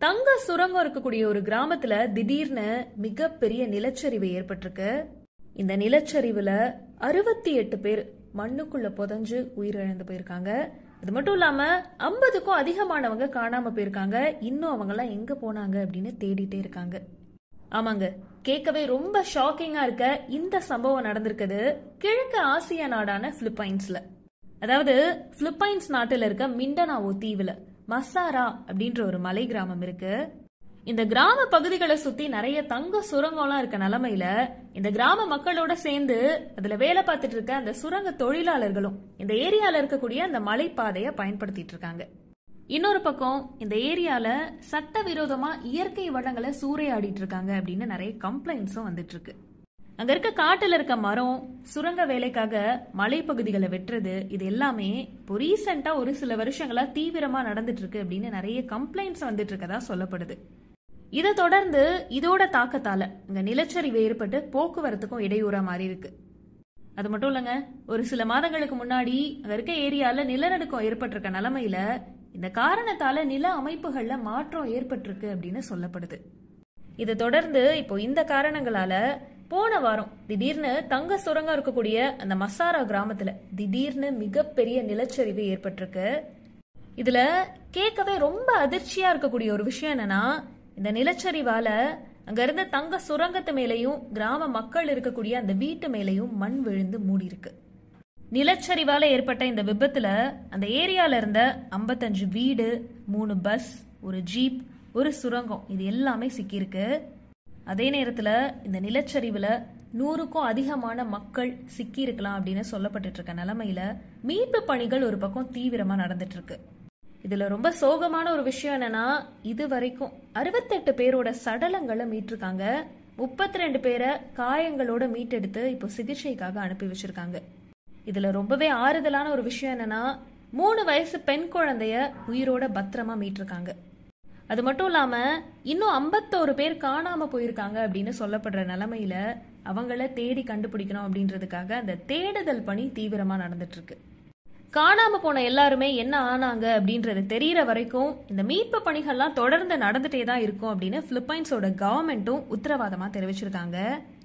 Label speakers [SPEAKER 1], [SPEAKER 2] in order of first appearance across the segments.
[SPEAKER 1] தங்க சுரங்கம் இருக்கக்கூடிய ஒரு கிராமத்துல திடீர்னு மிகப்பெரிய நிலச்சரிவு ஏற்பட்டிருக்கு இந்த நிலச்சரிவுல அறுபத்தி எட்டு பேர் மண்ணுக்குள்ள புதைஞ்சு உயிரிழந்து போயிருக்காங்க அது மட்டும் இல்லாம ஐம்பதுக்கும் அதிகமானவங்க காணாம போயிருக்காங்க இன்னும் அவங்க எல்லாம் எங்க போனாங்க அப்படின்னு தேடிட்டே இருக்காங்க ஆமாங்க கேட்கவே ரொம்ப ஷாக்கிங்கா இருக்க இந்த சம்பவம் நடந்திருக்குது கிழக்கு ஆசிய நாடான பிலிப்பைன்ஸ்ல அதாவது பிலிப்பைன்ஸ் நாட்டுல இருக்க மிண்டனாவோ தீவுல மசாரா அப்படின்ற ஒரு மலை கிராமம் இருக்கு இந்த கிராம பகுதிகளை சுத்தி நிறைய தங்க சுரங்கம்லாம் இருக்க நிலமையில இந்த கிராம மக்களோட சேர்ந்து அதுல வேலை பார்த்துட்டு இருக்க அந்த சுரங்க தொழிலாளர்களும் இந்த ஏரியால இருக்கக்கூடிய அந்த மலைப்பாதைய பயன்படுத்திட்டு இருக்காங்க இன்னொரு பக்கம் இந்த ஏரியால சட்டவிரோதமா இயற்கை வளங்களை சூறையாடிட்டு இருக்காங்க அப்படின்னு நிறைய கம்ப்ளைண்ட்ஸும் வந்துட்டு இருக்கு அங்க இருக்க காட்டுல இருக்க மரம் சுரங்க வேலைக்காக மலைப்பகுதிகளை வெட்டுறது இது எல்லாமே இப்போ ரீசெண்டா ஒரு சில வருஷங்களா தீவிரமா நடந்துட்டு இருக்கு அப்படின்னு நிறைய கம்ப்ளைண்ட்ஸ் வந்துட்டு இருக்கதா சொல்லப்படுது இதை தொடர்ந்து இதோட தாக்கத்தால இங்க நிலச்சரிவு ஏற்பட்டு போக்குவரத்துக்கும் இடையூறா மாறி இருக்கு அது மட்டும் இல்லைங்க ஒரு சில மாதங்களுக்கு முன்னாடி அங்க இருக்க ஏரியால நிலநடுக்கம் ஏற்பட்டிருக்க நிலைமையில இந்த காரணத்தால நில அமைப்புகள்ல மாற்றம் ஏற்பட்டிருக்கு அப்படின்னு சொல்லப்படுது இதை தொடர்ந்து இப்போ இந்த காரணங்களால போன வாரம் திடீர்னு தங்க சுரங்கம் இருக்கக்கூடிய அந்த மசாரா கிராமத்துல திடீர்னு மிகப்பெரிய நிலச்சரிவு ஏற்பட்டிருக்கு இதுல கேட்கவே ரொம்ப அதிர்ச்சியா இருக்கக்கூடிய ஒரு விஷயம் என்னன்னா இந்த நிலச்சரிவால அங்க இருந்த தங்க சுரங்கத்து மேலையும் கிராம மக்கள் இருக்கக்கூடிய அந்த வீட்டு மேலையும் மண் விழுந்து மூடி இருக்கு நிலச்சரிவால ஏற்பட்ட இந்த விபத்துல அந்த ஏரியால இருந்த ஐம்பத்தஞ்சு வீடு மூணு பஸ் ஒரு ஜீப் ஒரு சுரங்கம் இது எல்லாமே சிக்கியிருக்கு அதே நேரத்துல இந்த நிலச்சரிவுல நூறுக்கும் அதிகமான மக்கள் சிக்கி இருக்கலாம் அப்படின்னு சொல்லப்பட்டு இருக்க நிலைமையில மீட்பு பணிகள் ஒரு பக்கம் தீவிரமா நடந்துட்டு இருக்கு இதுல ரொம்ப சோகமான ஒரு விஷயம் என்னன்னா இது வரைக்கும் அறுபத்தெட்டு பேரோட சடலங்களை மீட்டிருக்காங்க முப்பத்தி ரெண்டு பேரை காயங்களோட மீட்டெடுத்து இப்போ சிகிச்சைக்காக அனுப்பி வச்சிருக்காங்க இதுல ரொம்பவே ஆறுதலான ஒரு விஷயம் என்னன்னா மூணு வயசு பெண் குழந்தைய உயிரோட பத்திரமா மீட்டிருக்காங்க அது மட்டும் இல்லாம இன்னும் ஐம்பத்தோரு பேர் காணாம போயிருக்காங்க அப்படின்னு சொல்லப்படுற நிலைமையில அவங்கள தேடி கண்டுபிடிக்கணும் அப்படின்றதுக்காக அந்த தேடுதல் பணி தீவிரமா நடந்துட்டு இருக்கு காணாம போன எல்லாருமே என்ன ஆனாங்க அப்படின்றது தெரியற வரைக்கும் இந்த மீட்பு பணிகள்லாம் தொடர்ந்து நடந்துட்டே தான் இருக்கும் அப்படின்னு பிலிப்பைன்ஸோட கவர்மெண்ட்டும் உத்தரவாதமா தெரிவிச்சிருக்காங்க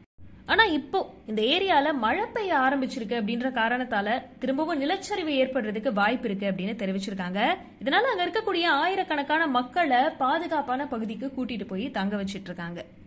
[SPEAKER 1] ஆனா இப்போ இந்த ஏரியால மழை பெய்ய ஆரம்பிச்சிருக்கு அப்படின்ற காரணத்தால திரும்பவும் நிலச்சரிவு ஏற்படுறதுக்கு வாய்ப்பு இருக்கு அப்படின்னு தெரிவிச்சிருக்காங்க இதனால அங்க இருக்கக்கூடிய ஆயிரக்கணக்கான மக்களை பாதுகாப்பான பகுதிக்கு கூட்டிட்டு போய் தங்க வச்சிட்டு இருக்காங்க